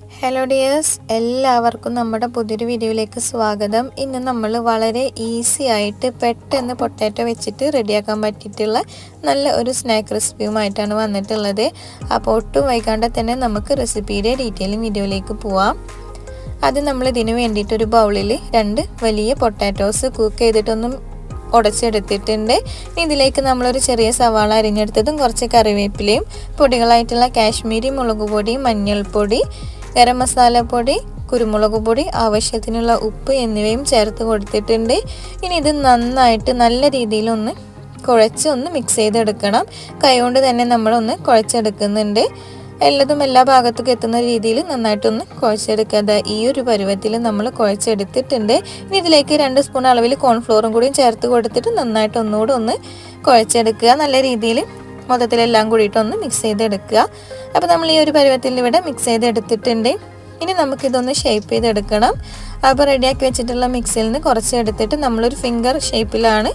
hello dears എല്ലാവർക്കും നമ്മുടെ പുതിയൊരു വീഡിയോയിലേക്ക് സ്വാഗതം ഇന്ന് നമ്മൾ വളരെ ഈസി ആയിട്ട് പെട്ടെന്ന് പൊട്ടാറ്റോ വെച്ചിട്ട് റെഡിയാക്കാൻ പറ്റിയിട്ടുള്ള നല്ല ഒരു സ്നാക്ക് റെസിപ്പിയുമായിട്ടാണ് വന്നിട്ടുള്ളത് അപ്പോൾ ഒട്ടും വൈകാണ്ട് തന്നെ നമുക്ക് റെസിപ്പിയുടെ ഡീറ്റെയിലും വീഡിയോയിലേക്ക് പോവാം അത് നമ്മൾ ഇതിന് വേണ്ടിയിട്ട് ഒരു ബൗളിൽ രണ്ട് വലിയ പൊട്ടാറ്റോസ് കുക്ക് ചെയ്തിട്ടൊന്നും ഉടച്ചെടുത്തിട്ടുണ്ട് ഇതിലേക്ക് നമ്മളൊരു ചെറിയ സവാള അരിഞ്ഞെടുത്തതും കുറച്ച് കറിവേപ്പിലയും പൊടികളായിട്ടുള്ള കാശ്മീരി മുളക് പൊടി മഞ്ഞൾപ്പൊടി ഗരം മസാലപ്പൊടി കുരുമുളക് പൊടി ആവശ്യത്തിനുള്ള ഉപ്പ് എന്നിവയും ചേർത്ത് കൊടുത്തിട്ടുണ്ട് ഇനി ഇത് നന്നായിട്ട് നല്ല രീതിയിലൊന്ന് കുഴച്ച് ഒന്ന് മിക്സ് ചെയ്തെടുക്കണം കൈകൊണ്ട് തന്നെ നമ്മളൊന്ന് കുഴച്ചെടുക്കുന്നുണ്ട് എല്ലതും എല്ലാ ഭാഗത്തേക്കും എത്തുന്ന രീതിയിൽ നന്നായിട്ടൊന്ന് കുഴച്ചെടുക്കുക ഈ ഒരു പരുവത്തിൽ നമ്മൾ കുഴച്ചെടുത്തിട്ടുണ്ട് ഇനി ഇതിലേക്ക് രണ്ട് സ്പൂൺ അളവിൽ കോൺഫ്ലോറും കൂടിയും ചേർത്ത് കൊടുത്തിട്ട് നന്നായിട്ട് ഒന്നുകൂടെ ഒന്ന് കുഴച്ചെടുക്കുക നല്ല രീതിയിൽ മൊത്തത്തിലെല്ലാം കൂടിയിട്ട് ഒന്ന് മിക്സ് ചെയ്തെടുക്കുക അപ്പോൾ നമ്മൾ ഈ ഒരു പരുവത്തിൽ ഇവിടെ മിക്സ് ചെയ്തെടുത്തിട്ടുണ്ട് ഇനി നമുക്കിതൊന്ന് ഷേപ്പ് ചെയ്തെടുക്കണം അപ്പോൾ റെഡിയാക്കി വെച്ചിട്ടുള്ള മിക്സിയിൽ നിന്ന് കുറച്ച് എടുത്തിട്ട് നമ്മളൊരു ഫിംഗർ ഷേപ്പിലാണ്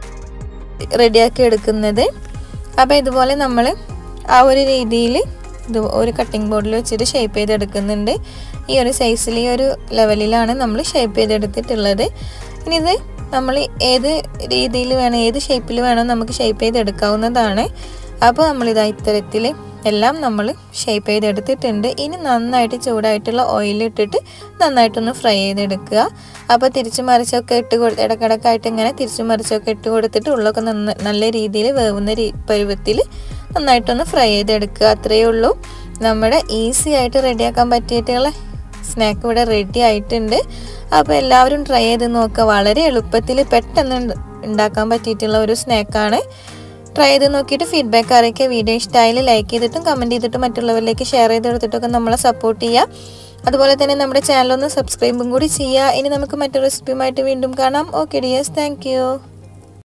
റെഡിയാക്കി എടുക്കുന്നത് അപ്പോൾ ഇതുപോലെ നമ്മൾ ആ ഒരു രീതിയിൽ ഇത് ഒരു കട്ടിംഗ് ബോർഡിൽ വെച്ചിട്ട് ഷേപ്പ് ചെയ്തെടുക്കുന്നുണ്ട് ഈ ഒരു സൈസിൽ ഈ ഒരു ലെവലിലാണ് നമ്മൾ ഷേപ്പ് ചെയ്തെടുത്തിട്ടുള്ളത് ഇനി ഇത് നമ്മൾ ഏത് രീതിയിൽ വേണം ഏത് ഷേപ്പിൽ വേണം നമുക്ക് ഷേപ്പ് ചെയ്തെടുക്കാവുന്നതാണ് അപ്പോൾ നമ്മളിതാ ഇത്തരത്തിൽ എല്ലാം നമ്മൾ ഷേപ്പ് ചെയ്തെടുത്തിട്ടുണ്ട് ഇനി നന്നായിട്ട് ചൂടായിട്ടുള്ള ഓയിൽ ഇട്ടിട്ട് നന്നായിട്ടൊന്ന് ഫ്രൈ ചെയ്തെടുക്കുക അപ്പോൾ തിരിച്ചു മറിച്ചൊക്കെ ഇട്ട് കൊടുത്ത് ഇടക്കിടക്കായിട്ട് ഇങ്ങനെ തിരിച്ചു മറിച്ചൊക്കെ ഇട്ട് കൊടുത്തിട്ട് ഉള്ളൊക്കെ നന്ന നല്ല രീതിയിൽ വേവുന്ന രീ പരുവത്തിൽ നന്നായിട്ടൊന്ന് ഫ്രൈ ചെയ്തെടുക്കുക അത്രയേ ഉള്ളൂ നമ്മുടെ ഈസി ആയിട്ട് റെഡിയാക്കാൻ പറ്റിയിട്ടുള്ള സ്നാക്ക് ഇവിടെ റെഡി ആയിട്ടുണ്ട് അപ്പോൾ എല്ലാവരും ട്രൈ ചെയ്ത് നോക്കുക വളരെ എളുപ്പത്തിൽ പെട്ടെന്ന് ഉണ്ടാക്കാൻ പറ്റിയിട്ടുള്ള ഒരു സ്നാക്കാണ് ട്രൈ ചെയ്ത് നോക്കിയിട്ട് ഫീഡ്ബാക്ക് അറിയിക്കുക വീഡിയോ ഇഷ്ടമായാലും ലൈക്ക് ചെയ്തിട്ടും കമൻറ്റ് ചെയ്തിട്ടും മറ്റുള്ളവരിലേക്ക് ഷെയർ ചെയ്ത് കൊടുത്തിട്ടൊക്കെ നമ്മളെ സപ്പോർട്ട് ചെയ്യുക അതുപോലെ തന്നെ നമ്മുടെ ചാനൽ ഒന്ന് സബ്സ്ക്രൈബും കൂടി ചെയ്യുക ഇനി നമുക്ക് മറ്റൊരു റെസിപ്പിയുമായിട്ട് വീണ്ടും കാണാം ഓക്കെ ഡിയേഴ്സ് താങ്ക്